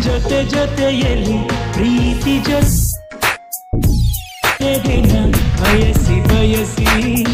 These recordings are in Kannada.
ಜೊತೆ ಜೊತೆಯಲ್ಲಿ ಪ್ರೀತಿ ಜೊತೆಗಿನ ಬಯಸಿ ಬಯಸಿ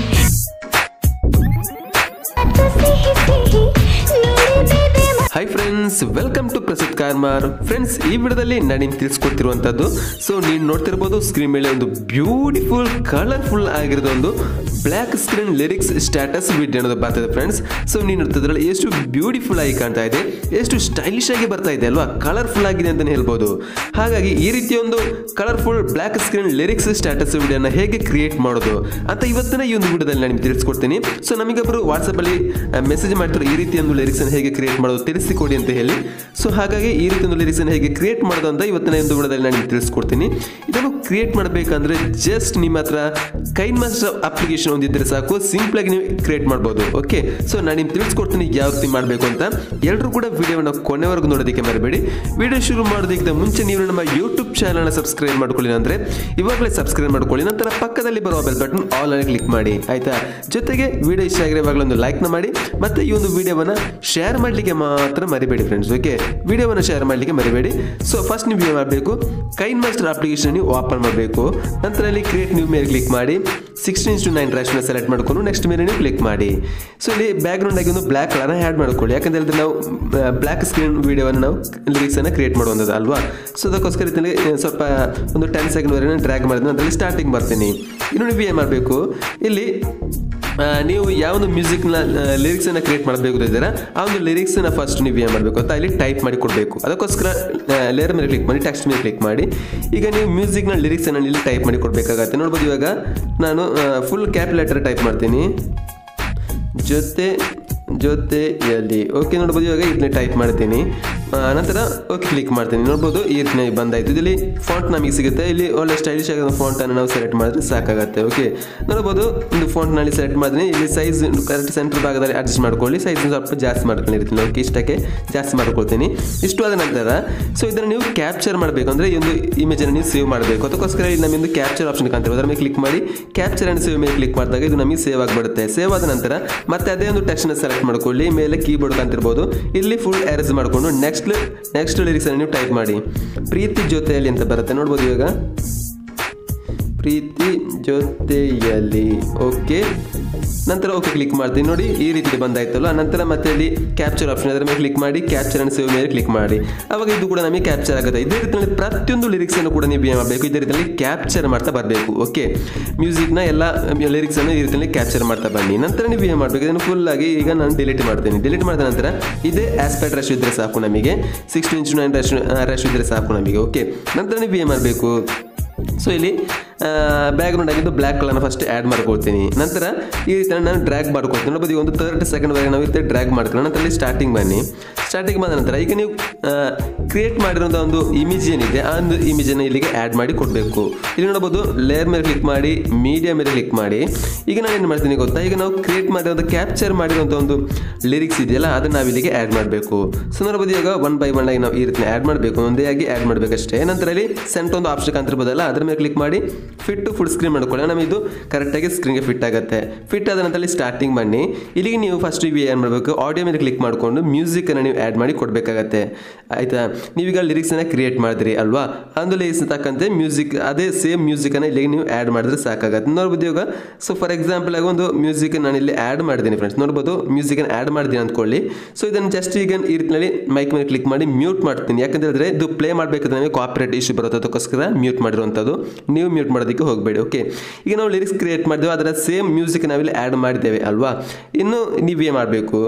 ಹೈ ಫ್ರೆಂಡ್ಸ್ ವೆಲ್ಕಮ್ ಟು ಪ್ರಸಿದ್ಧ ಕಾರ್ಮಾರ್ ಫ್ರೆಂಡ್ಸ್ ಈ ವಿಡಿಯೋದಲ್ಲಿ ನಾನು ನಿಮ್ಗೆ ತಿಳಿಸ್ಕೊಡ್ತಿರುವಂಥದ್ದು ಸೊ ನೀನು ನೋಡ್ತಿರ್ಬೋದು ಸ್ಕ್ರೀನ್ ಮೇಲೆ ಒಂದು ಬ್ಯೂಟಿಫುಲ್ ಕಲರ್ಫುಲ್ ಆಗಿರೋದು ಒಂದು black screen lyrics status video ಅನ್ನೋದು ಬರ್ತದೆ ಫ್ರೆಂಡ್ಸ್ ಸೊ ನೀನು ನೋಡ್ತಿದ್ರಲ್ಲಿ ಎಷ್ಟು ಬ್ಯೂಟಿಫುಲ್ ಆಗಿ ಕಾಣ್ತಾ ಇದೆ ಎಷ್ಟು ಸ್ಟೈಲಿಶ್ ಆಗಿ ಬರ್ತಾ ಇದೆ ಅಲ್ವಾ ಕಲರ್ಫುಲ್ ಆಗಿದೆ ಅಂತಲೇ ಹೇಳ್ಬೋದು ಹಾಗಾಗಿ ಈ ರೀತಿ ಒಂದು colourful black screen lyrics status ವಿಡಿಯೋನ ಹೇಗೆ ಕ್ರಿಯೇಟ್ ಮಾಡೋದು ಅಂತ ಇವತ್ತಿನ ಈ ಒಂದು ವಿಡಿಯೋದಲ್ಲಿ ನಾನು ನಿಮ್ಗೆ ತಿಳಿಸ್ಕೊಡ್ತೀನಿ ಸೊ ನಮಗೊಬ್ಬರು ವಾಟ್ಸಪ್ಪಲ್ಲಿ ಮೆಸೇಜ್ ಮಾಡ್ತಾರೆ ಈ ರೀತಿ ಒಂದು ಲಿರಿಕ್ಸ್ ಅನ್ನು ಹೇಗೆ ಕ್ರಿಯೇಟ್ ಮಾಡೋದು ತಿಳಿಸಿಕೊಡಿ ಅಂತ ಹೇಳಿ ಸೊ ಹಾಗಾಗಿ ಈ ರೀತಿ ಒಂದು ಲಿರಿಕ್ಸ್ ಅನ್ನು ಹೇಗೆ ಕ್ರಿಯೇಟ್ ಮಾಡೋದು ಅಂತ ಇವತ್ತಿನ ಒಂದು ವಿಡಿಯೋದಲ್ಲಿ ನಾನು ನಿಮ್ಗೆ ತಿಳಿಸ್ಕೊಡ್ತೀನಿ ಇದನ್ನು ಕ್ರಿಯೇಟ್ ಮಾಡಬೇಕಂದ್ರೆ ಜಸ್ಟ್ ನಿಮ್ಮ ಹತ್ರ ಕೈನ್ ಮಾಸ್ಟರ್ ಅಪ್ಲಿಕೇಶನ್ ಒಂದಿದ್ರೆ ಸಾಕು ಸಿಂಪಲ್ ಆಗಿ ನೀವು ಕ್ರಿಯೇಟ್ ಮಾಡ್ಬೋದು ಓಕೆ ಸೊ ನಾನು ನಿಮ್ಗೆ ತಿಳಿಸ್ಕೊಡ್ತೀನಿ ಯಾವ ರೀತಿ ಮಾಡಬೇಕು ಅಂತ ಎಲ್ಲರೂ ಕೂಡ ವಿಡಿಯೋನ ಕೊನೆವರೆಗೂ ನೋಡೋದಕ್ಕೆ ಮರಬೇಡಿ ವಿಡಿಯೋ ಶುರು ಮಾಡೋದಕ್ಕಿಂತ ಮುಂಚೆ ನೀವು ನಮ್ಮ ಯೂಟ್ಯೂಬ್ ಚಾನಲ್ನ ಸಬ್ಸ್ಕ್ರೈಬ್ ಮಾಡ್ಕೊಳ್ಳಿ ಅಂದರೆ ಇವಾಗಲೇ ಸಬ್ಸ್ಕ್ರೈಬ್ ಮಾಡ್ಕೊಳ್ಳಿ ನಂತರ ಪಕ್ಕದಲ್ಲಿ ಬರುವ ಬೆಲ್ ಬಟನ್ ಆಲ್ ಅಲ್ಲಿ ಕ್ಲಿಕ್ ಮಾಡಿ ಆಯ್ತಾ ಜೊತೆಗೆ ವಿಡಿಯೋ ಇಷ್ಟ ಆಗಿರೋ ಇವಾಗಲೇ ಒಂದು ಲೈಕ್ನ ಮಾಡಿ ಮತ್ತೆ ಈ ಒಂದು ವಿಡಿಯೋವನ್ನ ಶೇರ್ ಮಾಡಲಿಕ್ಕೆ ಮಾತ್ರ ಮರಿಬೇಡಿ ಫ್ರೆಂಡ್ಸ್ ಓಕೆ ವಿಡಿಯೋವನ್ನು ಶೇರ್ ಮಾಡಲಿಕ್ಕೆ ಮರಿಬೇಡಿ ಸೊ ಫಸ್ಟ್ ನೀವು ಏನು ಮಾಡಬೇಕು ಕೈನ್ ಮಾಸ್ಟರ್ ಅಪ್ಲಿಕೇಶನ್ ನೀವು ಓಪನ್ ಮಾಡಬೇಕು ನಂತರ ಅಲ್ಲಿ ಕ್ರಿಯೇಟ್ ನ್ಯೂ ಮೇಲೆ ಕ್ಲಿಕ್ ಮಾಡಿ ಸಿಕ್ಸ್ಟೀನ್ ಟು ನೈನ್ ರ್ಯಾಶ್ನ ಸೆಲೆಕ್ಟ್ ಮಾಡ್ಕೊಂಡು ನೆಕ್ಸ್ಟ್ ಮೇಲೆ ನೀವು ಕ್ಲಿಕ್ ಮಾಡಿ ಸೊ ಇಲ್ಲಿ ಬ್ಯಾಕ್ಗ್ರೌಂಡ್ ಆಗಿ ಒಂದು ಬ್ಲ್ಯಾಕ್ ಕಲರ್ನ ಆ್ಯಡ್ ಮಾಡ್ಕೊಳ್ಳಿ ಯಾಕಂತ ಹೇಳಿದ್ರೆ ನಾವು ಬ್ಲ್ಯಾಕ್ ಸ್ಕ್ರೀನ್ ವಿಡಿಯೋವನ್ನು ನಾವು ಲಿರಿಕ್ಸನ್ನು ಕ್ರಿಯೇಟ್ ಮಾಡುವಂಥದ್ದು ಅಲ್ವಾ ಸೊ ಅದಕ್ಕೋಸ್ಕರ ಇದರಲ್ಲಿ ಆ, ಸ್ವಲ್ಪ ಒಂದು ಟೆನ್ ಸೆಕೆಂಡ್ವರೆಗೆ ಡ್ರ್ಯಾಗ್ ಮಾಡಿದ್ರೆ ಅದರಲ್ಲಿ ಸ್ಟಾರ್ಟಿಂಗ್ ಬರ್ತೀನಿ ಇನ್ನು ನೀವು ಏನು ಮಾಡಬೇಕು ಇಲ್ಲಿ ಆ, ನೀವು ಯಾವೊಂದು ಮ್ಯೂಸಿಕ್ನ ಲಿರಿಕ್ಸನ್ನು ಕ್ರಿಯೇಟ್ ಮಾಡಬೇಕು ಇದ್ದೀರಾ ಆ ಒಂದು ಲಿರಿಕ್ಸನ್ನ ಫಸ್ಟ್ ನೀವು ಏನು ಮಾಡಬೇಕು ಅಂತ ಇಲ್ಲಿ ಟೈಪ್ ಮಾಡಿ ಕೊಡಬೇಕು ಅದಕ್ಕೋಸ್ಕರ ಲೇಯರ್ ಮೇಲೆ ಕ್ಲಿಕ್ ಮಾಡಿ ಟೆಕ್ಸ್ಟ್ ಮೇಲೆ ಕ್ಲಿಕ್ ಮಾಡಿ ಈಗ ನೀವು ಮ್ಯೂಸಿಕ್ನ ಲಿರಿಕ್ಸನ್ನು ಇಲ್ಲಿ ಟೈಪ್ ಮಾಡಿ ಕೊಡಬೇಕಾಗತ್ತೆ ನೋಡ್ಬೋದು ಇವಾಗ ನಾನು ಫುಲ್ ಕ್ಯಾಪ್ ಲೆಟರ್ ಟೈಪ್ ಮಾಡ್ತೀನಿ ಜೊತೆ ಜೊತೆಯಲ್ಲಿ ಓಕೆ ನೋಡ್ಬೋದು ಇವಾಗ ಇದನ್ನ ಟೈಪ್ ಮಾಡ್ತೀನಿ ಆ, ನಂತರ ಓಕೆ ಕ್ಲಿಕ್ ಮಾಡ್ತೀನಿ ನೋಡ್ಬೋದು ಈ ರೀತಿ ಬಂದಾಯ್ತು ಇಲ್ಲಿ ಫಾಂಟ್ ನಮಗೆ ಸಿಗುತ್ತೆ ಇಲ್ಲಿ ಒಳ್ಳೆ ಸ್ಟೈಲಿಶ್ ಆಗಿರೋ ಫಾಂಟ್ ಅನ್ನು ನಾವು ಸೆಲೆಕ್ಟ್ ಮಾಡಿದ್ರೆ ಸಾಕಾಗುತ್ತೆ ಓಕೆ ನೋಡ್ಬೋದು ಒಂದು ಫಾಂಟ್ ನಲ್ಲಿ ಸೆಲೆಕ್ಟ್ ಮಾಡಿದ್ರೆ ಇಲ್ಲಿ ಸೈಜ್ ಕರೆಕ್ಟ್ ಸೆಂಟರ್ ಭಾಗದಲ್ಲಿ ಅಡ್ಜಸ್ಟ್ ಮಾಡ್ಕೊಳ್ಳಿ ಸೈಜ್ ಸ್ವಲ್ಪ ಜಾಸ್ತಿ ಮಾಡ್ಕೊಂಡಿರ್ತೀನಿ ಓಕೆ ಇಷ್ಟಕ್ಕೆ ಜಾಸ್ತಿ ಮಾಡ್ಕೊಳ್ತೀನಿ ಇಷ್ಟು ಆದ ನಂತರ ಸೊ ಇದನ್ನು ನೀವು ಕ್ಯಾಪ್ಚರ್ ಮಾಡಬೇಕು ಅಂದರೆ ಈ ಒಂದು ಇಮೇಜನ್ನು ನೀವು ಸೇವ್ ಮಾಡಬೇಕು ಅದಕ್ಕೋಸ್ಕರ ಇಲ್ಲಿ ನಮಗೆ ಕ್ಯಾಪ್ಚರ್ ಆಪ್ಷನ್ ಕಾಣ್ತೀವಿ ಅದರ ಮೇಲೆ ಕ್ಲಿಕ್ ಮಾಡಿ ಕ್ಯಾಪ್ಚರ್ ಆ್ಯಂಡ್ ಸೇವ್ ಮೇಲೆ ಕ್ಲಿಕ್ ಮಾಡಿದಾಗ ಇದು ನಮಗೆ ಸೇವ್ ಆಗಿಬಿಡುತ್ತೆ ಸೇವ್ ಆದ ನಂತರ ಮತ್ತೆ ಅದೇ ಒಂದು ಟೆಕ್ಸ್ಟ್ನ ಸೆಲೆಕ್ಟ್ ಮಾಡ್ಕೊಳ್ಳಿ ಮೇಲೆ ಕೀಬೋರ್ಡ್ ಕಾಣ್ತಿರ್ಬೋದು ಇಲ್ಲಿ ಫುಲ್ ಎರೇಸ್ ಮಾಡಿಕೊಂಡು ನೆಕ್ಸ್ಟ್ ನೆಕ್ಸ್ಟ್ ಲಿರಿಕ್ಸ್ ನೀವು ಟೈಪ್ ಮಾಡಿ ಪ್ರೀತಿ ಜೊತೆಯಲ್ಲಿ ಅಂತ ಬರುತ್ತೆ ನೋಡ್ಬೋದು ಇವಾಗ ಪ್ರೀತಿ ಜೊತೆಯಲ್ಲಿ ಓಕೆ ನಂತರ ಓಕೆ ಕ್ಲಿಕ್ ಮಾಡ್ತೀನಿ ನೋಡಿ ಈ ರೀತಿ ಬಂದಾಯ್ತಲ್ಲ ನಂತರ ಮತ್ತೆ ಇಲ್ಲಿ ಕ್ಯಾಪ್ಚರ್ ಆಪ್ಷನ್ ಅದರ ಮೇಲೆ ಕ್ಲಿಕ್ ಮಾಡಿ ಕ್ಯಾಪ್ಚರ್ ಅಂಡ್ ಸೇವ್ ಮೇಲೆ ಕ್ಲಿಕ್ ಮಾಡಿ ಅವಾಗ ಇದು ಕೂಡ ನಮಗೆ ಕ್ಯಾಪ್ಚರ್ ಆಗುತ್ತೆ ಇದೇ ರೀತಿಯಲ್ಲಿ ಪ್ರತಿಯೊಂದು ಲಿರಿಕ್ಸ್ ಅನ್ನು ಕೂಡ ನೀವು ಏನು ಮಾಡಬೇಕು ಇದೇ ರೀತಿಯಲ್ಲಿ ಕ್ಯಾಪ್ಚರ್ ಮಾಡ್ತಾ ಬರಬೇಕು ಓಕೆ ಮ್ಯೂಸಿಕ್ನ ಎಲ್ಲ ಲಿರಿಕ್ಸ್ ಅನ್ನು ಈ ರೀತಿಯಲ್ಲಿ ಕ್ಯಾಪ್ಚರ್ ಮಾಡ್ತಾ ಬನ್ನಿ ನಂತರ ನೀವು ಏನು ಮಾಡಬೇಕು ಇದನ್ನು ಫುಲ್ ಆಗಿ ಈಗ ನಾನು ಡಿಲೀಟ್ ಮಾಡ್ತೀನಿ ಡಿಲೀಟ್ ಮಾಡಿದ ನಂತರ ಇದೇ ಆಸ್ಪೆಕ್ಟ್ ರಶ್ ಇದ್ರೆ ಸಾಕು ನಮಗೆ ಸಿಕ್ಸ್ ಇಂಚು ನೈನ್ ರಶ್ ರಶ್ ಇದ್ರೆ ಸಾಕು ನಮಗೆ ಓಕೆ ನಂತರ ನೀವು ಏನು ಮಾಡಬೇಕು ಸೊ ಇಲ್ಲಿ ಬ್ಯಾಕ್ಗ್ರೌಂಡ್ ಆಗಿದ್ದು ಬ್ಲ್ಯಾಕ್ ಕಲರ್ನ ಫಸ್ಟ್ ಆ್ಯಡ್ ಮಾಡ್ಕೊಳ್ತೀನಿ ನಂತರ ಈ ರೀತಿ ನಾನು ಡ್ರ್ಯಾಗ್ ಮಾಡ್ಕೊಳ್ತೀನಿ ನೋಡ್ಬೋದು ಈಗ ಒಂದು ತರ್ಟಿ ಸೆಕೆಂಡ್ವರೆಗೆ ನಾವು ಇರುತ್ತೆ ಡ್ರ್ಯಾಗ್ ಮಾಡ್ಕೊಳ್ಳೋಣ ನಂತರ ಇಲ್ಲಿ ಸ್ಟಾರ್ಟಿಂಗ್ ಬನ್ನಿ ಸ್ಟಾರ್ಟಿಂಗ್ ಬಂದ ನಂತರ ಈಗ ನೀವು ಕ್ರಿಯೇಟ್ ಮಾಡಿರೋಂಥ ಒಂದು ಇಮೇಜ್ ಏನಿದೆ ಆ ಒಂದು ಇಮೇಜನ್ನು ಇಲ್ಲಿಗೆ ಆ್ಯಡ್ ಮಾಡಿ ಕೊಡಬೇಕು ಇಲ್ಲಿ ನೋಡ್ಬೋದು ಲೇಯರ್ ಮೇಲೆ ಕ್ಲಿಕ್ ಮಾಡಿ ಮೀಡಿಯಾ ಮೇಲೆ ಕ್ಲಿಕ್ ಮಾಡಿ ಈಗ ನಾನು ಏನು ಮಾಡ್ತೀನಿ ಗೊತ್ತಾ ಈಗ ನಾವು ಕ್ರಿಯೇಟ್ ಮಾಡಿರೋದು ಕ್ಯಾಪ್ಚರ್ ಮಾಡಿರೋಂಥ ಒಂದು ಲಿರಿಕ್ಸ್ ಇದೆಯಲ್ಲ ಅದನ್ನು ನಾವು ಇಲ್ಲಿಗೆ ಆ್ಯಡ್ ಮಾಡಬೇಕು ಸೊ ನೋಡ್ಬೋದು ಈಗ ಒನ್ ಬೈ ಒನ್ ಆಗಿ ನಾವು ಈ ರೀತಿ ಆ್ಯಡ್ ಮಾಡಬೇಕು ಒಂದೇ ಆಗಿ ಆ್ಯಡ್ ಮಾಡಬೇಕಷ್ಟೇ ನಂತರ ಇಲ್ಲಿ ಸೆಂಟ್ ಒಂದು ಆಪ್ಷನ್ ಕಾಣ್ತಿರ್ಬೋದಲ್ಲ ಅದ್ರ ಮೇಲೆ ಕ್ಲಿಕ್ ಮಾಡಿ ಫಿಟ್ ಟು ಫುಲ್ ಸ್ಕ್ರೀನ್ ಮಾಡ್ಕೊಳ್ಳಿ ನಮಗೆ ಇದು ಕರೆಕ್ಟಾಗಿ ಸ್ಕ್ರೀನ್ಗೆ ಫಿಟ್ ಆಗುತ್ತೆ ಫಿಟ್ ಆದ ನಂತರ ಇಲ್ಲಿ ಸ್ಟಾರ್ಟಿಂಗ್ ಬನ್ನಿ ಇಲ್ಲಿಗೆ ನೀವು ಫಸ್ಟ್ ಇವು ಏನು ಮಾಡಬೇಕು ಆಡಿಯೋ ಮೇಲೆ ಕ್ಲಿಕ್ ಮಾಡಿಕೊಂಡು ಮ್ಯೂಸಿಕನ್ನು ನೀವು ಆ್ಯಡ್ ಮಾಡಿ ಕೊಡಬೇಕಾಗತ್ತೆ ಆಯಿತಾ ನೀವೀಗ ಲಿರಿಕ್ಸನ್ನು ಕ್ರಿಯೇಟ್ ಮಾಡಿದ್ರಿ ಅಲ್ವಾ ಒಂದು ಲಿರಿಕ್ಸ್ ತಕ್ಕಂತೆ ಮ್ಯೂಸಿಕ್ ಅದೇ ಸೇಮ್ ಮ್ಯೂಸಿಕನ್ನು ಇಲ್ಲಿಗೆ ನೀವು ಆ್ಯಡ್ ಮಾಡಿದ್ರೆ ಸಾಕಾಗುತ್ತೆ ನೋಡ್ಬೋದು ಇವಾಗ ಸೊ ಫಾರ್ ಎಕ್ಸಾಂಪಲ್ ಆಗಿ ಒಂದು ಮ್ಯೂಸಿಕ್ ನಾನು ಇಲ್ಲಿ ಆ್ಯಡ್ ಮಾಡಿದ್ದೀನಿ ಫ್ರೆಂಡ್ಸ್ ನೋಡ್ಬೋದು ಮ್ಯೂಸಿಕನ್ನು ಆ್ಯಡ್ ಮಾಡಿದ್ದೀನಿ ಅಂದ್ಕೊಳ್ಳಿ ಸೊ ಇದನ್ನು ಜಸ್ಟ್ ಈಗ ಈ ರೀತಿಯಲ್ಲಿ ಮೈಕ್ ಮೇಲೆ ಕ್ಲಿಕ್ ಮಾಡಿ ಮ್ಯೂಟ್ ಮಾಡ್ತೀನಿ ಯಾಕಂತ ಹೇಳಿದ್ರೆ ಇದು ಪ್ಲೇ ಮಾಡಬೇಕಾದ್ರೆ ನಮಗೆ ಕಾಪರೇಟ್ ಇಶ್ಯೂ ಬರುತ್ತೆ ಅದಕ್ಕೋಸ್ಕರ ಮ್ಯೂಟ್ ಮಾಡಿರುವಂಥದ್ದು ನೀವು ಮ್ಯೂಟ್ ಮಾಡೋದಕ್ಕೆ ಹೋಗಬೇಡಿ ಓಕೆ ಈಗ ನಾವು ಲಿರಿಕ್ಸ್ ಕ್ರಿಯೇಟ್ ಮಾಡಿದ್ದೇವೆ ಅದರ ಸೇಮ್ ಮ್ಯೂಸಿಕ್ ನಾವಿಲ್ಲಿ ಆ್ಯಡ್ ಮಾಡಿದ್ದೇವೆ ಅಲ್ವಾ ಇನ್ನು ನೀವೇ ಮಾಡಬೇಕು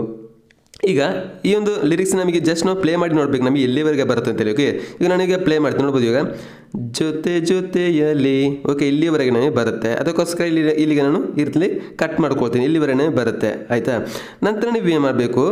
ಈಗ ಈ ಒಂದು ಲಿರಿಕ್ಸ್ ನಮಗೆ ಜಸ್ಟ್ ನಾವು ಪ್ಲೇ ಮಾಡಿ ನೋಡ್ಬೇಕು ನಮಗೆ ಎಲ್ಲಿವರೆಗೆ ಬರುತ್ತೆ ಅಂತೇಳಿ ಓಕೆ ಈಗ ನಾನೀಗ ಪ್ಲೇ ಮಾಡ್ತೀನಿ ನೋಡ್ಬೋದು ಈಗ ಜೊತೆ ಜೊತೆಯಲ್ಲಿ ಓಕೆ ಇಲ್ಲಿವರೆಗೆ ನಮಗೆ ಬರುತ್ತೆ ಅದಕ್ಕೋಸ್ಕರ ಇಲ್ಲಿ ಇಲ್ಲಿಗೆ ನಾನು ಈ ರೀತಿ ಕಟ್ ಮಾಡ್ಕೊಳ್ತೀನಿ ಇಲ್ಲಿವರೆಗೆ ಬರುತ್ತೆ ಆಯಿತಾ ನಂತರ ನೀವು ಏನು ಮಾಡಬೇಕು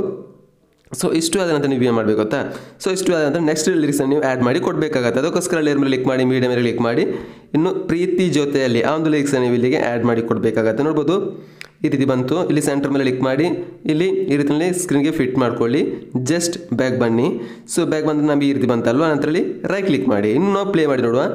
ಸೊ ಇಷ್ಟು ಆದ ನಂತರ ನೀವು ಏನು ಮಾಡಬೇಕು ಗೊತ್ತಾ ಸೊ ಇಷ್ಟು ಆದ ನಂತರ ನೆಕ್ಸ್ಟ್ ಲಿರಿಕ್ಸ್ ನೀವು ಆ್ಯಡ್ ಮಾಡಿ ಕೊಡಬೇಕಾಗತ್ತೆ ಅದಕ್ಕೋಸ್ಕರ ಲೇರ್ ಮೇಲೆ ಕ್ಲಿಕ್ ಮಾಡಿ ಮೀಡಿಯಾ ಮೇಲೆ ಕ್ಲಿಕ್ ಮಾಡಿ ಇನ್ನು ಪ್ರೀತಿ ಜೊತೆಯಲ್ಲಿ ಆ ಒಂದು ಲಿರಿಕ್ಸ್ ನೀವು ಇಲ್ಲಿಗೆ ಆ್ಯಡ್ ಮಾಡಿ ಕೊಡಬೇಕಾಗತ್ತೆ ನೋಡ್ಬೋದು ಈ ರೀತಿ ಬಂತು ಇಲ್ಲಿ ಸೆಂಟರ್ ಮೇಲೆ ಕ್ಲಿಕ್ ಮಾಡಿ ಇಲ್ಲಿ ಈ ರೀತಿಯಲ್ಲಿ ಸ್ಕ್ರೀನ್ಗೆ ಫಿಟ್ ಮಾಡ್ಕೊಳ್ಳಿ ಜಸ್ಟ್ ಬ್ಯಾಗ್ ಬನ್ನಿ ಸೊ ಬ್ಯಾಗ್ ಬಂದ್ರೆ ನಮಗೆ ಈ ರೀತಿ ಬಂತಲ್ವ ನಂತರಲ್ಲಿ ರೈಟ್ ಕ್ಲಿಕ್ ಮಾಡಿ ಇನ್ನು ನಾವು ಪ್ಲೇ ಮಾಡಿ ನೋಡುವ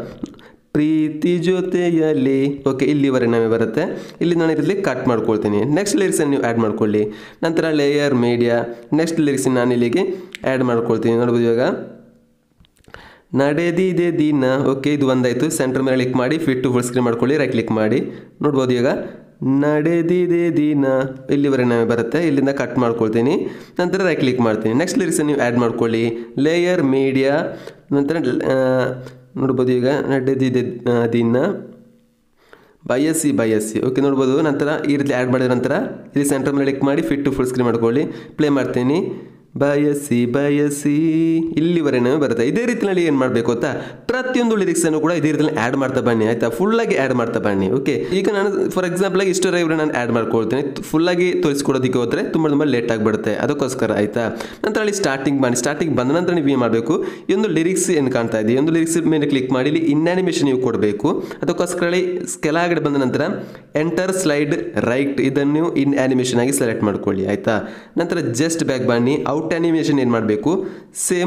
ಪ್ರೀತಿ ಜೊತೆಯಲ್ಲಿ ಓಕೆ ಇಲ್ಲಿವರೆಗೆ ನಮಗೆ ಬರುತ್ತೆ ಇಲ್ಲಿ ನಾನು ಇದರಲ್ಲಿ ಕಟ್ ಮಾಡ್ಕೊಳ್ತೀನಿ ನೆಕ್ಸ್ಟ್ ಲಿರಿಕ್ಸನ್ನು ನೀವು ಆ್ಯಡ್ ಮಾಡ್ಕೊಳ್ಳಿ ನಂತರ ಲೇಯರ್ ಮೀಡಿಯಾ ನೆಕ್ಸ್ಟ್ ಲಿರಿಕ್ಸ್ ನಾನು ಇಲ್ಲಿಗೆ ಆ್ಯಡ್ ಮಾಡ್ಕೊಳ್ತೀನಿ ನೋಡ್ಬೋದು ಇವಾಗ ನಡೆದಿದೆ ದಿನ ಓಕೆ ಇದು ಒಂದಾಯಿತು ಸೆಂಟರ್ ಮೇಲೆ ಕ್ಲಿಕ್ ಮಾಡಿ ಫಿಟ್ ಟು ಫುಲ್ ಸ್ಕ್ರೀನ್ ಮಾಡ್ಕೊಳ್ಳಿ ರೈಟ್ ಕ್ಲಿಕ್ ಮಾಡಿ ನೋಡ್ಬೋದು ಈಗ ನಡೆದಿದೆ ದಿನ ಇಲ್ಲಿವರೆಗೆ ನಮಗೆ ಬರುತ್ತೆ ಇಲ್ಲಿಂದ ಕಟ್ ಮಾಡ್ಕೊಳ್ತೀನಿ ನಂತರ ರೈಟ್ ಕ್ಲಿಕ್ ಮಾಡ್ತೀನಿ ನೆಕ್ಸ್ಟ್ ಲಿರಿಕ್ಸ್ ನೀವು ಆ್ಯಡ್ ಮಾಡ್ಕೊಳ್ಳಿ ಲೇಯರ್ ಮೀಡಿಯಾ ನಂತರ ಆ, ನೋಡ್ಬೋದು ಈಗ ನಡೆದಿದೆ ಆ, ದಿನ ಬಯಸಿ ಬಯಸಿ ಓಕೆ ನೋಡ್ಬೋದು ನಂತರ ಈ ರೀತಿ ಆ್ಯಡ್ ಮಾಡಿದ ನಂತರ ಇಲ್ಲಿ ಸೆಂಟರ್ ಮೇಲೆ ಕ್ಲಿಕ್ ಮಾಡಿ ಫಿಟ್ ಟು ಫುಲ್ ಸ್ಕ್ರೀನ್ ಮಾಡ್ಕೊಳ್ಳಿ ಪ್ಲೇ ಮಾಡ್ತೀನಿ ಬಯಸಿ ಬಯಸಿ ಇಲ್ಲಿವರೆಗೆ ಬರುತ್ತೆ ಇದೇ ರೀತಿಯಲ್ಲಿ ಏನು ಮಾಡಬೇಕು ಗೊತ್ತಾ ಪ್ರತಿಯೊಂದು ಲಿರಿಕ್ಸನ್ನು ಕೂಡ ಇದೇ ರೀತಿಯಲ್ಲಿ ಆ್ಯಡ್ ಮಾಡ್ತಾ ಬನ್ನಿ ಆಯಿತಾ ಫುಲ್ಲಾಗಿ ಆ್ಯಡ್ ಮಾಡ್ತಾ ಬನ್ನಿ ಓಕೆ ಈಗ ನಾನು ಫಾರ್ ಎಕ್ಸಾಂಪಲ್ ಆಗಿ ಇಷ್ಟರ ಇವರು ನಾನು ಆ್ಯಡ್ ಮಾಡ್ಕೊಳ್ತೀನಿ ಫುಲ್ಲಾಗಿ ತೋರಿಸ್ಕೊಡೋದಕ್ಕೆ ಹೋದರೆ ತುಂಬ ತುಂಬ ಲೇಟ್ ಆಗಿಬಿಡುತ್ತೆ ಅದಕ್ಕೋಸ್ಕರ ಆಯಿತಾ ನಂತರ ಅಲ್ಲಿ ಸ್ಟಾರ್ಟಿಂಗ್ ಬನ್ನಿ ಸ್ಟಾರ್ಟಿಂಗ್ ಬಂದ ನಂತರ ನೀವು ಏನು ಮಾಡಬೇಕು ಈ ಒಂದು ಲಿರಿಕ್ಸ್ ಏನು ಕಾಣ್ತಾ ಇದೆ ಈ ಒಂದು ಲಿರಿಕ್ಸ್ ಮೇಲೆ ಕ್ಲಿಕ್ ಮಾಡಿ ಇಲ್ಲಿ ಇನ್ಯಾನಿಮೇಷನ್ ನೀವು ಕೊಡಬೇಕು ಅದಕ್ಕೋಸ್ಕರ ಅಲ್ಲಿ ಕೆಳಗಡೆ ಬಂದ ನಂತರ ಎಂಟರ್ ಸ್ಲೈಡ್ ರೈಟ್ ಇದನ್ನು ನೀವು ಇನ್ ಆನಿಮೇಷನ್ ಆಗಿ ಸೆಲೆಕ್ಟ್ ಮಾಡ್ಕೊಳ್ಳಿ ಆಯಿತಾ ನಂತರ ಜಸ್ಟ್ ಬ್ಯಾಕ್ ಬನ್ನಿ ಔಟ್ ಆನಿಮೇಷನ್ ಏನು ಮಾಡಬೇಕು ಸೇಮ್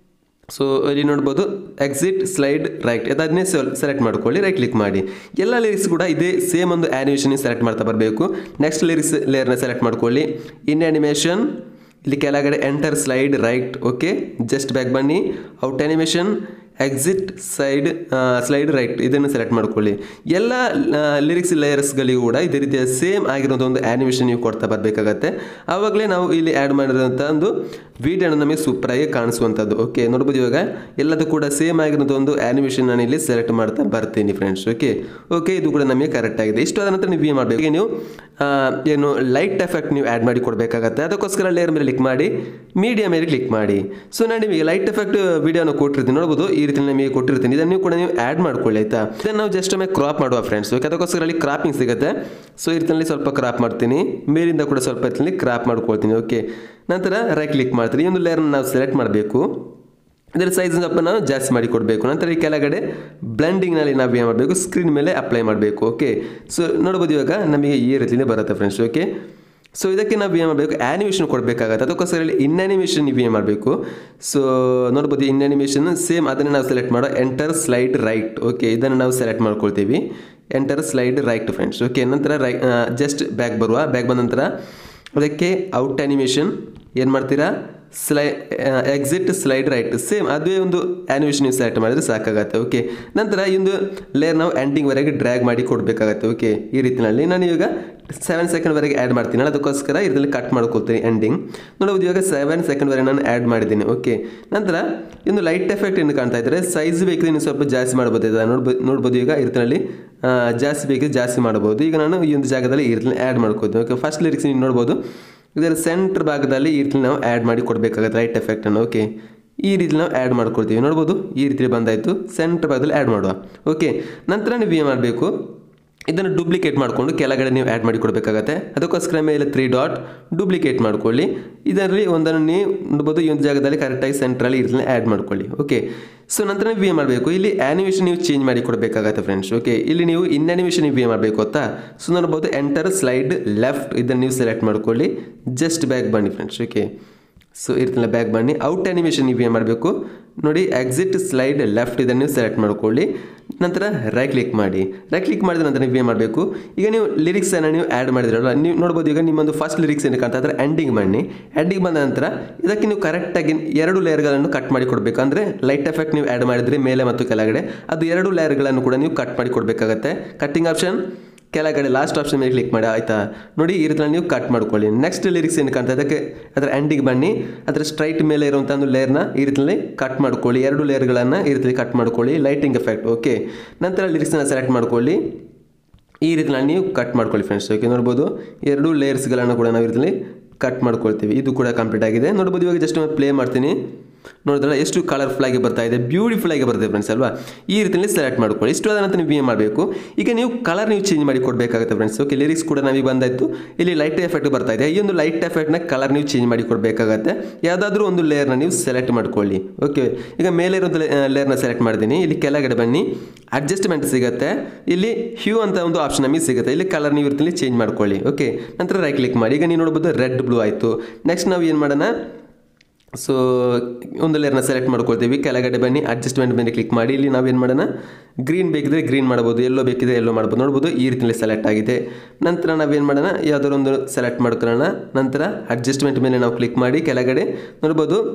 ಸೊ ಇಲ್ಲಿ ನೋಡ್ಬೋದು ಎಕ್ಸಿಟ್ ಸ್ಲೈಡ್ ರೈಟ್ ಅದನ್ನೇ ಸೆಲೆಕ್ಟ್ ಮಾಡ್ಕೊಳ್ಳಿ ರೈಟ್ ಕ್ಲಿಕ್ ಮಾಡಿ ಎಲ್ಲ ಲಿರಿಕ್ಸ್ ಕೂಡ ಇದೇ ಸೇಮ್ ಒಂದು ಆ್ಯನಿಮೇಷನ್ ಸೆಲೆಕ್ಟ್ ಮಾಡ್ತಾ ಬರಬೇಕು ನೆಕ್ಸ್ಟ್ ಲಿರಿಕ್ಸ್ ಲೇಯರ್ನ ಸೆಲೆಕ್ಟ್ ಮಾಡ್ಕೊಳ್ಳಿ ಇನ್ ಆ್ಯನಿಮೇಷನ್ ಇಲ್ಲಿ ಕೆಳಗಡೆ enter slide right okay just back ಬನ್ನಿ out animation exit side slide right ಇದನ್ನು ಸೆಲೆಕ್ಟ್ ಮಾಡ್ಕೊಳ್ಳಿ ಎಲ್ಲ ಲಿರಿಕ್ಸ್ ಲೇಯರ್ಸ್ಗಳಿಗೂ ಕೂಡ ಇದೇ ರೀತಿಯ ಸೇಮ್ ಆಗಿರೋದು ಒಂದು ಆ್ಯನಿಮೇಷನ್ ನೀವು ಕೊಡ್ತಾ ಬರಬೇಕಾಗತ್ತೆ ಆವಾಗಲೇ ನಾವು ಇಲ್ಲಿ ಆ್ಯಡ್ ಮಾಡಿರೋಂಥ ಒಂದು ವಿಡಿಯೋನ ನಮಗೆ ಸೂಪರಾಗಿ ಕಾಣಿಸುವಂಥದ್ದು ಓಕೆ ನೋಡ್ಬೋದು ಇವಾಗ ಎಲ್ಲದೂ ಕೂಡ ಸೇಮ್ ಆಗಿರೋದು ಒಂದು ಆ್ಯನಿಮೇಷನ್ ನಾನು ಇಲ್ಲಿ ಸೆಲೆಕ್ಟ್ ಮಾಡ್ತಾ ಬರ್ತೀನಿ ಫ್ರೆಂಡ್ಸ್ ಓಕೆ ಓಕೆ ಇದು ಕೂಡ ನಮಗೆ ಕರೆಕ್ಟ್ ಆಗಿದೆ ಇಷ್ಟು ಆದ ನಂತರ ನೀವು ಏನು ಮಾಡಬೇಕು ಈಗ ನೀವು ಆ, ಏನು ಲೈಟ್ ಎಫೆಕ್ಟ್ ನೀವು ಆ್ಯಡ್ ಮಾಡಿ ಕೊಡಬೇಕಾಗತ್ತೆ ಅದಕ್ಕೋಸ್ಕರ ಲೇಯರ್ ಮೇಲೆ ಕ್ಲಿಕ್ ಮಾಡಿ ಮೀಡಿಯಾ ಮೇಲೆ ಕ್ಲಿಕ್ ಮಾಡಿ ಸೊ ನಾನು ನಿಮಗೆ ಲೈಟ್ ಎಫೆಕ್ಟ್ ವಿಡಿಯೋನ ಕೊಟ್ಟಿರ್ತೀನಿ ನೋಡ್ಬೋದು ಈ ರೀತಿ ನಿಮಗೆ ಕೊಟ್ಟಿರ್ತೀನಿ ಇದನ್ನು ನೀವು ಕೂಡ ನೀವು ಆ್ಯಡ್ ಮಾಡ್ಕೊಳ್ಳಿ ಆಯ್ತಾ ಇದನ್ನು ನಾವು ಜಸ್ಟ್ ಒಮ್ಮೆ ಕ್ರಾಪ್ ಮಾಡುವ ಫ್ರೆಂಡ್ಸ್ ಓಕೆ ಅದಕ್ಕೋಸ್ಕರ ಅಲ್ಲಿ ಕ್ರಾಪಿಂಗ್ ಸಿಗುತ್ತೆ ಸೊ ಈ ರೀತಿಯಲ್ಲಿ ಸ್ವಲ್ಪ ಕ್ರಾಪ್ ಮಾಡ್ತೀನಿ ಮೇಲಿಂದ ಕೂಡ ಸ್ವಲ್ಪ ರೀತಿಯಲ್ಲಿ ಕ್ರಾಪ್ ಮಾಡ್ಕೊಳ್ತೀನಿ ಓಕೆ ನಂತರ ರೈಟ್ ಕ್ಲಿಕ್ ಮಾಡ್ತೀನಿ ಈ ಒಂದು ಲೇಯರ್ನ ನಾವು ಸೆಲೆಕ್ಟ್ ಮಾಡಬೇಕು ಇದರ ಸೈಜ್ ಸ್ವಲ್ಪ ನಾವು ಜಾಸ್ತಿ ಮಾಡಿ ಕೊಡಬೇಕು ನಂತರ ಈ ಕೆಳಗಡೆ ಬ್ಲೆಂಡಿಂಗ್ನಲ್ಲಿ ನಾವು ಏನು ಮಾಡಬೇಕು ಸ್ಕ್ರೀನ್ ಮೇಲೆ ಅಪ್ಲೈ ಮಾಡಬೇಕು ಓಕೆ ಸೊ ನೋಡ್ಬೋದು ಇವಾಗ ನಮಗೆ ಈ ರೀತಿನೇ ಬರುತ್ತೆ ಫ್ರೆಂಡ್ಸ್ ಓಕೆ ಸೊ ಇದಕ್ಕೆ ನಾವು ಏನು ಮಾಡಬೇಕು ಆ್ಯನಿಮೇಷನ್ ಕೊಡಬೇಕಾಗತ್ತೆ ಅದಕ್ಕೋಸ್ಕರ ಇಲ್ಲಿ ಇನ್ ಆ್ಯನಿಮೇಷನ್ ನೀವು ಏನು ಮಾಡಬೇಕು ಸೊ ನೋಡ್ಬೋದು ಇನ್ ಆ್ಯನಿಮೇಷನ್ ಸೇಮ್ ಅದನ್ನು ನಾವು ಸೆಲೆಕ್ಟ್ ಮಾಡೋ ಎಂಟರ್ ಸ್ಲೈಡ್ ರೈಟ್ ಓಕೆ ಇದನ್ನು ನಾವು ಸೆಲೆಕ್ಟ್ ಮಾಡ್ಕೊಳ್ತೀವಿ enter slide right friends okay ನಂತರ ರೈ ಜಸ್ಟ್ ಬ್ಯಾಕ್ ಬರುವ ಬ್ಯಾಕ್ ಬಂದ ನಂತರ ಅದಕ್ಕೆ ಔಟ್ ಆ್ಯನಿಮೇಷನ್ ಏನು ಮಾಡ್ತೀರಾ slide exit slide right same ಅದೇ ಒಂದು ಆ್ಯನಿಮೇಷನ್ ನೀವು ಸೆಲೆಕ್ಟ್ ಮಾಡಿದ್ರೆ ಸಾಕಾಗತ್ತೆ ಓಕೆ ನಂತರ ಈ ಒಂದು ಲೇಯರ್ ನಾವು ಎಂಡಿಂಗ್ವರೆಗೆ ಡ್ರ್ಯಾಗ್ ಮಾಡಿ ಕೊಡಬೇಕಾಗತ್ತೆ ಓಕೆ ಈ ರೀತಿಯಲ್ಲಿ ನಾನು ಇವಾಗ ಸೆವೆನ್ ಸೆಕೆಂಡ್ವರೆಗೆ ಆ್ಯಡ್ ಮಾಡ್ತೀನಿ ಅದಕ್ಕೋಸ್ಕರ ಇದರಲ್ಲಿ ಕಟ್ ಮಾಡ್ಕೊಳ್ತೀನಿ ಎಂಡಿಂಗ್ ನೋಡಬಹುದು ಇವಾಗ ಸೆವೆನ್ ಸೆಕೆಂಡ್ವರೆಗೆ ನಾನು ಆ್ಯಡ್ ಮಾಡಿದ್ದೀನಿ ಓಕೆ ನಂತರ ಒಂದು ಲೈಟ್ ಎಫೆಕ್ಟ್ ಏನು ಕಾಣ್ತಾ ಇದ್ದಾರೆ ಸೈಜ್ ಬೇಕಿದ್ರೆ ನೀವು ಸ್ವಲ್ಪ ಜಾಸ್ತಿ ಮಾಡ್ಬೋದು ಇದನ್ನ ನೋಡ್ಬೋದು ನೋಡ್ಬೋದು ಈಗ ಈ ರೀತಿಯಲ್ಲಿ ಆ, ಜಾಸ್ತಿ ಬೇಕಿದ್ರೆ ಜಾಸ್ತಿ ಮಾಡ್ಬೋದು ಈಗ ನಾನು ಈ ಒಂದು ಜಾಗದಲ್ಲಿ ಈ ರೀತಿಯಲ್ಲಿ ಆ್ಯಡ್ ಮಾಡ್ಕೋತೀನಿ ಓಕೆ ಫಸ್ಟ್ ಲಿರಿಕ್ಸ್ ನೀವು ನೋಡ್ಬೋದು ಇದರ ಸೆಂಟ್ರ್ ಭಾಗದಲ್ಲಿ ಈ ರೀತಿ ನಾವು ಆ್ಯಡ್ ಮಾಡಿ ಕೊಡಬೇಕಾಗುತ್ತೆ ಲೈಟ್ ಎಫೆಕ್ಟನ್ನು ಓಕೆ ಈ ರೀತಿ ನಾವು ಆ್ಯಡ್ ಮಾಡ್ಕೊಳ್ತೀವಿ ನೋಡ್ಬೋದು ಈ ರೀತಿ ಬಂದಾಯಿತು ಸೆಂಟ್ರ್ ಭಾಗದಲ್ಲಿ ಆ್ಯಡ್ ಮಾಡುವ ಓಕೆ ನಂತರ ನೀವು ಏನು ಮಾಡಬೇಕು ಇದನ್ನು ಡೂಪ್ಲಿಕೇಟ್ ಮಾಡಿಕೊಂಡು ಕೆಳಗಡೆ ನೀವು ಆ್ಯಡ್ ಮಾಡಿ ಕೊಡಬೇಕಾಗತ್ತೆ ಅದಕ್ಕೋಸ್ಕರ ಮೇಲೆ ತ್ರೀ ಡಾಟ್ ಡೂಪ್ಲಿಕೇಟ್ ಮಾಡ್ಕೊಳ್ಳಿ ಇದರಲ್ಲಿ ಒಂದನ್ನು ನೀವು ನೋಡ್ಬೋದು ಈ ಒಂದು ಜಾಗದಲ್ಲಿ ಕರೆಕ್ಟಾಗಿ ಸೆಂಟ್ರಲ್ಲಿ ಇರ್ತಲೇ ಆ್ಯಡ್ ಮಾಡ್ಕೊಳ್ಳಿ ಓಕೆ ಸೊ ನಂತರ ನೀವು ಏನು ಮಾಡಬೇಕು ಇಲ್ಲಿ ಆ್ಯನಿಮೇಷನ್ ನೀವು ಚೇಂಜ್ ಮಾಡಿ ಕೊಡಬೇಕಾಗತ್ತೆ ಫ್ರೆಂಡ್ಸ್ ಓಕೆ ಇಲ್ಲಿ ನೀವು ಇನ್ ಆ್ಯನಿಮೇಷನ್ ನೀವು ಏನು ಮಾಡಬೇಕು ಗೊತ್ತಾ ಸೊ ನೋಡ್ಬೋದು ಎಂಟರ್ ಸ್ಲೈಡ್ ಲೆಫ್ಟ್ ಇದನ್ನು ನೀವು ಸೆಲೆಕ್ಟ್ ಮಾಡ್ಕೊಳ್ಳಿ ಜಸ್ಟ್ ಬ್ಯಾಕ್ ಬನ್ನಿ ಫ್ರೆಂಡ್ಸ್ ಓಕೆ ಸೊ ಈ ರೀತಿಯ ಬ್ಯಾಕ್ ಬನ್ನಿ ಔಟ್ ಆ್ಯನಿಮೇಷನ್ ನೀವು ಏನು ಮಾಡಬೇಕು ನೋಡಿ ಎಕ್ಸಿಟ್ ಸ್ಲೈಡ್ ಲೆಫ್ಟ್ ಇದನ್ನು ನೀವು ಸೆಲೆಕ್ಟ್ ಮಾಡ್ಕೊಳ್ಳಿ ನಂತರ ರೈಟ್ ಕ್ಲಿಕ್ ಮಾಡಿ ರೈಟ್ ಕ್ಲಿಕ್ ಮಾಡಿದ ನಂತರ ನೀವು ಏನು ಮಾಡಬೇಕು ಈಗ ನೀವು ಲಿರಿಕ್ಸನ್ನು ನೀವು ಆ್ಯಡ್ ಮಾಡಿದ್ರಲ್ಲ ನೀವು ನೋಡ್ಬೋದು ಈಗ ನಿಮ್ಮೊಂದು ಫಸ್ಟ್ ಲಿರಿಕ್ಸ್ ಏನು ಕಾಣ್ತಾ ಇದ್ರೆ ಎಂಡಿಂಗ್ ಬನ್ನಿ ಎಂಡಿಂಗ್ ಬಂದ ನಂತರ ಇದಕ್ಕೆ ನೀವು ಕರೆಕ್ಟಾಗಿ ಎರಡು ಲೇಯರ್ಗಳನ್ನು ಕಟ್ ಮಾಡಿ ಕೊಡಬೇಕು ಅಂದರೆ ಲೈಟ್ ಎಫೆಕ್ಟ್ ನೀವು ಆ್ಯಡ್ ಮಾಡಿದರೆ ಮೇಲೆ ಮತ್ತು ಕೆಳಗಡೆ ಅದು ಎರಡು ಲೇಯರ್ಗಳನ್ನು ಕೂಡ ನೀವು ಕಟ್ ಮಾಡಿ ಕೊಡಬೇಕಾಗತ್ತೆ ಕಟ್ಟಿಂಗ್ ಆಪ್ಷನ್ ಕೆಳಗಡೆ ಲಾಸ್ಟ್ ಆಪ್ಷನ್ ಮೇಲೆ ಕ್ಲಿಕ್ ಮಾಡಿ ಆಯ್ತಾ ನೋಡಿ ಈ ರೀತಿ ನೀವು ಕಟ್ ಮಾಡ್ಕೊಳ್ಳಿ ನೆಕ್ಸ್ಟ್ ಲಿರಿಕ್ಸ್ ಏನು ಕಾಣ್ತಾ ಅದಕ್ಕೆ ಅದರ ಎಂಡಿಗೆ ಬನ್ನಿ ಅದರ ಸ್ಟ್ರೈಟ್ ಮೇಲೆ ಇರುವಂಥ ಒಂದು ಲೇಯರ್ನ ಈ ರೀತಿಯಲ್ಲಿ ಕಟ್ ಮಾಡ್ಕೊಳ್ಳಿ ಎರಡು ಲೇಯರ್ಗಳನ್ನು ಈ ರೀತಿ ಕಟ್ ಮಾಡ್ಕೊಳ್ಳಿ ಲೈಟಿಂಗ್ ಎಫೆಕ್ಟ್ ಓಕೆ ನಂತರ ಲಿರಿಕ್ಸ್ನ ಸೆಲೆಕ್ಟ್ ಮಾಡ್ಕೊಳ್ಳಿ ಈ ರೀತಿಯಲ್ಲಿ ನೀವು ಕಟ್ ಮಾಡ್ಕೊಳ್ಳಿ ಫ್ರೆಂಡ್ಸ್ ಓಕೆ ನೋಡ್ಬೋದು ಎರಡು ಲೇಯರ್ಸ್ಗಳನ್ನು ಕೂಡ ನಾವು ಈ ರೀತಿಯಲ್ಲಿ ಕಟ್ ಮಾಡ್ಕೊಳ್ತೀವಿ ಇದು ಕೂಡ ಕಂಪ್ಲೀಟ್ ಆಗಿದೆ ನೋಡ್ಬೋದು ಇವಾಗ ಜಸ್ಟ್ ಪ್ಲೇ ಮಾಡ್ತೀನಿ ನೋಡಿದ್ರೆ ಎಷ್ಟು ಕಲರ್ಫುಲ್ ಆಗಿ ಬರ್ತಾ ಇದೆ ಬ್ಯೂಟಿಫುಲ್ ಆಗಿ ಬರ್ತದೆ ಫ್ರೆಂಡ್ಸ್ ಅಲ್ವಾ ಈ ರೀತಿಯಲ್ಲಿ ಸೆಲೆಕ್ಟ್ ಮಾಡ್ಕೊಳ್ಳಿ ಇಷ್ಟು ಆದ ನಂತರ ನೀವು ಏನು ಮಾಡಬೇಕು ಈಗ ನೀವು ಕಲರ್ ನೀವು ಚೇಂಜ್ ಮಾಡಿ ಕೊಡಬೇಕಾಗುತ್ತೆ ಫ್ರೆಂಡ್ಸ್ ಓಕೆ ಲಿರಿಕ್ಸ್ ಕೂಡ ನಮಗೆ ಬಂದಾಯಿತು ಇಲ್ಲಿ ಲೈಟ್ ಎಫೆಕ್ಟ್ ಬರ್ತಾ ಇದೆ ಈ ಒಂದು ಲೈಟ್ ಎಫೆಕ್ಟ್ನ ಕಲರ್ ನೀವು ಚೇಂಜ್ ಮಾಡಿ ಕೊಡಬೇಕಾಗತ್ತೆ ಯಾವುದಾದ್ರೂ ಒಂದು ಲೇಯರ್ನ ನೀವು ಸೆಲೆಕ್ಟ್ ಮಾಡ್ಕೊಳ್ಳಿ ಓಕೆ ಈಗ ಮೇಲೆ ಇರುವಂಥ ಲೇಯರ್ನ ಸೆಲೆಕ್ಟ್ ಮಾಡಿದ್ದೀನಿ ಇಲ್ಲಿ ಕೆಳಗಡೆ ಬನ್ನಿ ಅಡ್ಜಸ್ಟ್ಮೆಂಟ್ ಸಿಗುತ್ತೆ ಇಲ್ಲಿ ಹ್ಯೂ ಅಂತ ಒಂದು ಆಪ್ಷನ್ ನಮಗೆ ಸಿಗುತ್ತೆ ಇಲ್ಲಿ ಕಲರ್ ನೀವು ಇರ್ತೀನಿ ಚೇಂಜ್ ಮಾಡ್ಕೊಳ್ಳಿ ಓಕೆ ನಂತರ ರೈಟ್ ಕ್ಲಿಕ್ ಮಾಡಿ ಈಗ ನೀವು ನೋಡ್ಬೋದು ರೆಡ್ ಬ್ಲೂ ಆಯಿತು ನೆಕ್ಸ್ಟ್ ನಾವು ಏನು ಮಾಡೋಣ ಸೊ ಒಂದು ಲೇಯರ್ನ ಸೆಲೆಕ್ಟ್ ಮಾಡ್ಕೊಳ್ತೀವಿ ಕೆಳಗಡೆ ಬನ್ನಿ ಅಡ್ಜಸ್ಟ್ಮೆಂಟ್ ಮೇಲೆ ಕ್ಲಿಕ್ ಮಾಡಿ ಇಲ್ಲಿ ನಾವೇನು ಮಾಡೋಣ ಗ್ರೀನ್ ಬೇಕಿದ್ರೆ ಗ್ರೀನ್ ಮಾಡ್ಬೋದು ಎಲ್ಲೋ ಬೇಕಿದ್ರೆ ಎಲ್ಲೋ ಮಾಡ್ಬೋದು ನೋಡ್ಬೋದು ಈ ರೀತಿಯಲ್ಲಿ ಸೆಲೆಕ್ಟ್ ಆಗಿದೆ ನಂತರ ನಾವೇನು ಮಾಡೋಣ ಯಾವುದಾದ್ರು ಒಂದು ಸೆಲೆಕ್ಟ್ ಮಾಡ್ಕೊಳ್ಳೋಣ ನಂತರ ಅಡ್ಜಸ್ಟ್ಮೆಂಟ್ ಮೇಲೆ ನಾವು ಕ್ಲಿಕ್ ಮಾಡಿ ಕೆಳಗಡೆ ನೋಡ್ಬೋದು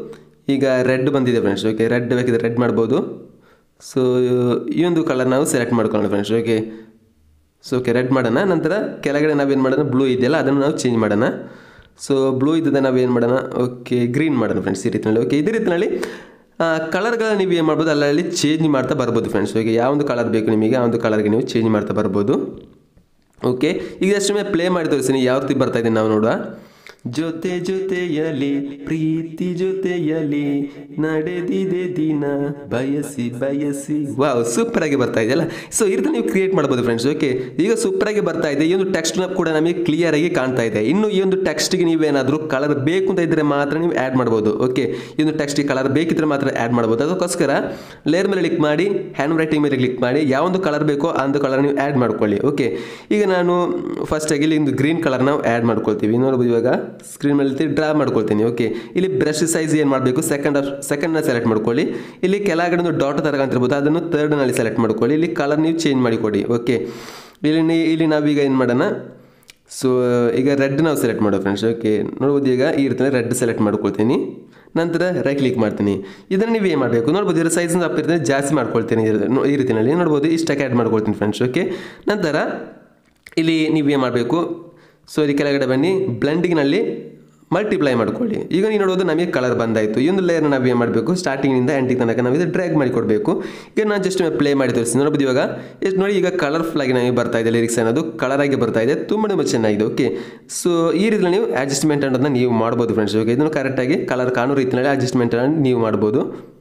ಈಗ ರೆಡ್ ಬಂದಿದೆ ಫ್ರೆಂಡ್ಸ್ ಓಕೆ ರೆಡ್ ಬೇಕಿದ್ರೆ ರೆಡ್ ಮಾಡ್ಬೋದು ಸೊ ಈ ಒಂದು ಕಲರ್ ನಾವು ಸೆಲೆಕ್ಟ್ ಮಾಡ್ಕೊಳ್ಳೋಣ friends okay so okay red ಮಾಡೋಣ ನಂತರ ಕೆಳಗಡೆ ನಾವೇನು ಮಾಡೋಣ ಬ್ಲೂ ಇದೆಯಲ್ಲ ಅದನ್ನು ನಾವು ಚೇಂಜ್ ಮಾಡೋಣ ಸೊ ಬ್ಲೂ ಇದ್ದದ ನಾವೇನು ಮಾಡೋಣ ಓಕೆ ಗ್ರೀನ್ ಮಾಡೋಣ ಫ್ರೆಂಡ್ಸ್ ಈ ರೀತಿಯಲ್ಲಿ ಓಕೆ ಇದೇ ರೀತಿಯಲ್ಲಿ ಕಲರ್ಗಳ ನೀವು ಏನು ಮಾಡ್ಬೋದು ಅಲ್ಲಲ್ಲಿ ಚೇಂಜ್ ಮಾಡ್ತಾ ಬರ್ಬೋದು ಫ್ರೆಂಡ್ಸ್ ಓಕೆ ಯಾವ ಒಂದು ಕಲರ್ ಬೇಕು ನಿಮಗೆ ಆ ಒಂದು ಕಲರ್ಗೆ ನೀವು ಚೇಂಜ್ ಮಾಡ್ತಾ ಬರ್ಬೋದು ಓಕೆ ಈಗ ಅಷ್ಟೊಮ್ಮೆ ಪ್ಲೇ ಮಾಡಿ ತೋರಿಸ್ತೀನಿ ಯಾವ ರೀತಿ ಬರ್ತಾ ಇದೆ ನಾವು ನೋಡುವ ಜೊತೆ ಜೊತೆಯಲಿ ಪ್ರೀತಿ ಜೊತೆಯಲಿ ನಡೆದಿದೆ ದಿನ ಬಯಸಿ ಬಯಸಿ ವಾವ್ ಸೂಪರ್ ಆಗಿ ಬರ್ತಾ ಇದೆಯಲ್ಲ ಸೊ ಈ ರೀತಿ ನೀವು ಕ್ರಿಯೇಟ್ ಮಾಡ್ಬೋದು ಫ್ರೆಂಡ್ಸ್ ಓಕೆ ಈಗ ಸೂಪರ್ ಆಗಿ ಬರ್ತಾ ಇದೆ ಈ ಒಂದು ಟೆಕ್ಸ್ಟ್ ಕೂಡ ನಮಗೆ ಕ್ಲಿಯರ್ ಆಗಿ ಕಾಣ್ತಾ ಇದೆ ಇನ್ನು ಈ ಒಂದು ಟೆಕ್ಸ್ಟ್ಗೆ ನೀವೇನಾದರೂ ಕಲರ್ ಬೇಕು ಅಂತ ಇದ್ದರೆ ಮಾತ್ರ ನೀವು ಆ್ಯಡ್ ಮಾಡ್ಬೋದು ಓಕೆ ಈ ಒಂದು ಟೆಕ್ಸ್ಟಿಗೆ ಕಲರ್ ಬೇಕಿದ್ರೆ ಮಾತ್ರ ಆ್ಯಡ್ ಮಾಡ್ಬೋದು ಅದಕ್ಕೋಸ್ಕರ ಲೇಯರ್ ಮೇಲೆ ಕ್ಲಿಕ್ ಮಾಡಿ ಹ್ಯಾಂಡ್ ರೈಟಿಂಗ್ ಮೇಲೆ ಕ್ಲಿಕ್ ಮಾಡಿ ಯಾವೊಂದು ಕಲರ್ ಬೇಕೋ ಆ ಒಂದು ಕಲರ್ ನೀವು ಆ್ಯಡ್ ಮಾಡ್ಕೊಳ್ಳಿ ಓಕೆ ಈಗ ನಾನು ಫಸ್ಟಾಗಿ ಇಲ್ಲಿ ಒಂದು ಗ್ರೀನ್ ಕಲರ್ ನಾವು ಆ್ಯಡ್ ಮಾಡ್ಕೊಳ್ತೀವಿ ನೋಡ್ಬೋದು ಇವಾಗ ಸ್ಕ್ರೀನ್ ಮೇಲೆ ಡ್ರಾ ಮಾಡ್ಕೊಳ್ತೀನಿ ಓಕೆ ಇಲ್ಲಿ ಬ್ರಷ್ ಸೈಜ್ ಏನು ಮಾಡಬೇಕು ಸೆಕೆಂಡ್ ಸೆಕೆಂಡ್ನ ಸೆಲೆಕ್ಟ್ ಮಾಡ್ಕೊಳ್ಳಿ ಇಲ್ಲಿ ಕೆಳಗಡೆ ಒಂದು ಡಾಟ್ ಥರ ಕಾಣ್ತಿರ್ಬೋದು ಅದನ್ನು ತರ್ಡ್ನಲ್ಲಿ ಸೆಲೆಕ್ಟ್ ಮಾಡ್ಕೊಳ್ಳಿ ಇಲ್ಲಿ ಕಲರ್ ನೀವು ಚೇಂಜ್ ಮಾಡಿಕೊಡಿ ಓಕೆ ಇಲ್ಲಿ ನೀ- ಇಲ್ಲಿ ನಾವೀಗ ಏನು ಮಾಡೋಣ ಸೊ ಈಗ ರೆಡ್ ನಾವು ಸೆಲೆಕ್ಟ್ ಮಾಡೋ ಫ್ರೆಂಡ್ಸ್ ಓಕೆ ನೋಡ್ಬೋದು ಈಗ ಈ ರೀತಿ ರೆಡ್ ಸೆಲೆಕ್ಟ್ ಮಾಡ್ಕೊಳ್ತೀನಿ ನಂತರ ರೈಟ್ ಕ್ಲಿಕ್ ಮಾಡ್ತೀನಿ ಇದನ್ನು ನೀವು ಏನು ಮಾಡಬೇಕು ನೋಡ್ಬೋದು ಇದರ ಸೈಜ್ ಅಪ್ ಇರ್ತದೆ ಜಾಸ್ತಿ ಮಾಡ್ಕೊಳ್ತೀನಿ ಇದ್ರ- ನೋ- ಈ ರೀತಿಯಲ್ಲಿ ನೋಡ್ಬೋದು ಇಷ್ಟಕ್ಕೆ ಆ್ಯಡ್ ಮಾಡ್ಕೊಳ್ತೀನಿ ಫ್ರೆಂಡ್ಸ್ ಓಕೆ ನಂತರ ಇಲ್ಲಿ ನೀವು ಏನು ಮಾಡಬೇಕು ಸೊ ಇಲ್ಲಿ ಕೆಳಗಡೆ ಬನ್ನಿ ಬ್ಲೆಂಡಿಂಗ್ನಲ್ಲಿ ಮಲ್ಟಿಪ್ಲೈ ಮಾಡ್ಕೊಳ್ಳಿ ಈಗ ನೀವು ನೋಡೋದು ನಮಗೆ ಕಲರ್ ಬಂದಾಯಿತು ಈ ಒಂದು ಲೇಯರ್ನ ನಾವು ಏನು ಮಾಡಬೇಕು ಸ್ಟಾರ್ಟಿಂಗಿಂದ ಎಂಟಿಗೆ ತನಕ ನಾವು ಇದು ಡ್ರ್ಯಾಗ್ ಮಾಡಿ ಕೊಡಬೇಕು ಈಗ ನಾನು ಜಸ್ಟ್ ಪ್ಲೇ ಮಾಡಿ ತೋರಿಸ್ತೀನಿ ನೋಡ್ಬೋದು ಇವಾಗ ಎಷ್ಟು ನೋಡಿ ಈಗ ಕಲರ್ಫುಲ್ ಆಗಿ ನಮಗೆ ಬರ್ತಾ ಇದೆ ಲಿರಿಕ್ಸ್ ಅನ್ನೋದು ಕಲರ್ ಆಗಿ ಬರ್ತಾ ಇದೆ ತುಂಬ ತುಂಬ ಚೆನ್ನಾಗಿದೆ ಓಕೆ ಸೊ ಈ ರೀತಿಯಲ್ಲಿ ನೀವು ಅಡ್ಜಸ್ಟ್ಮೆಂಟ್ ಅನ್ನೋದನ್ನ ನೀವು ಮಾಡ್ಬೋದು ಫ್ರೆಂಡ್ಸ್ ಓಕೆ ಇದನ್ನು ಕರೆಕ್ಟಾಗಿ ಕಲರ್ ಕಾಣೋ ರೀತಿಯಲ್ಲಿ ಅಡ್ಜಸ್ಟ್ಮೆಂಟ್ ನೀವು ಮಾಡ್ಬೋದು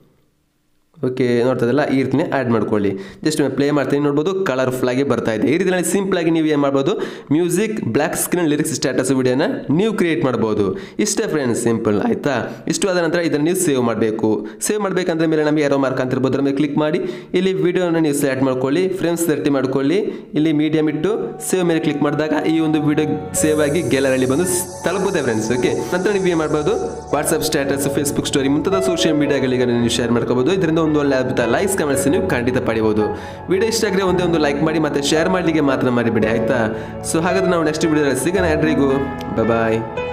ಓಕೆ ನೋಡ್ತದಲ್ಲ ಈ ರೀತಿನೇ ಆ್ಯಡ್ ಮಾಡ್ಕೊಳ್ಳಿ ಜಸ್ಟ್ ಪ್ಲೇ ಮಾಡ್ತೀನಿ ನೋಡ್ಬೋದು ಕಲರ್ಫುಲ್ ಆಗಿ ಬರ್ತಾ ಇದೆ ಈ ರೀತಿಯಲ್ಲಿ ಸಿಂಪಲ್ ಆಗಿ ನೀವು ಏನು ಮಾಡ್ಬೋದು music black screen lyrics status ವಿಡಿಯೋನ ನೀವು ಕ್ರಿಯೇಟ್ ಮಾಡ್ಬೋದು ಇಷ್ಟೇ ಫ್ರೆಂಡ್ಸ್ ಸಿಂಪಲ್ ಆಯಿತಾ ಇಷ್ಟು ಆದ ನಂತರ ಇದನ್ನು ನೀವು ಸೇವ್ ಮಾಡಬೇಕು ಸೇವ್ ಮಾಡಬೇಕಂದ್ರೆ ಮೇಲೆ ನಮಗೆ ಯಾರೋ ಮಾರ್ಕ್ ಅಂತ ಇರ್ಬೋದು ಅದ್ರ ಮೇಲೆ ಕ್ಲಿಕ್ ಮಾಡಿ ಇಲ್ಲಿ ವಿಡಿಯೋನ ನೀವು ಸೆಲೆಕ್ಟ್ ಮಾಡ್ಕೊಳ್ಳಿ ಫ್ರೇಮ್ಸ್ ಸೆಲೆಕ್ಟ್ ಮಾಡ್ಕೊಳ್ಳಿ ಇಲ್ಲಿ ಮೀಡಿಯಮ್ ಇಟ್ಟು ಸೇವ್ ಮೇಲೆ ಕ್ಲಿಕ್ ಮಾಡಿದಾಗ ಈ ಒಂದು ವಿಡಿಯೋ ಸೇವ್ ಆಗಿ ಗ್ಯಾಲರಿಯಲ್ಲಿ ಬಂದು ಸ್- ತಲುಪುತ್ತೆ ಫ್ರೆಂಡ್ಸ್ ಓಕೆ ನಂತರ ನೀವು ಏನು ಮಾಡ್ಬೋದು ವಾಟ್ಸಪ್ ಸ್ಟೇಟಸ್ ಫೇಸ್ಬುಕ್ ಸ್ಟೋರಿ ಮುಂತಾದ ಸೋಷಿಯಲ್ ಮೀಡಿಯಾಗಳಿಗೆ ನೀವು ಶೇರ್ ಮಾಡ್ಕೋಬಹುದು ಇದರಿಂದ ಒಂದು ಒಳ್ಳೆ ಅದ್ಭುತ ಲೈಕ್ಸ್ ಕಮೆಂಟ್ಸ್ ನೀವು ಖಂಡಿತ ಪಡಿಬೋದು ವಿಡಿಯೋ ಇಷ್ಟ ಆಗಿದ್ರೆ ಒಂದೇ ಒಂದು ಲೈಕ್ ಮಾಡಿ ಮತ್ತೆ ಶೇರ್ ಮಾಡಲಿಕ್ಕೆ ಮಾತ್ರ ಮರಿಬೇಡಿ ಆಯ್ತಾ ಸೊ ಹಾಗಾದ್ರೆ ನಾವು ನೆಕ್ಸ್ಟ್ ವಿಡಿಯೋದಲ್ಲಿ ಸಿಗೋಣ ಎಲ್ರಿಗೂ ಬಾಯ್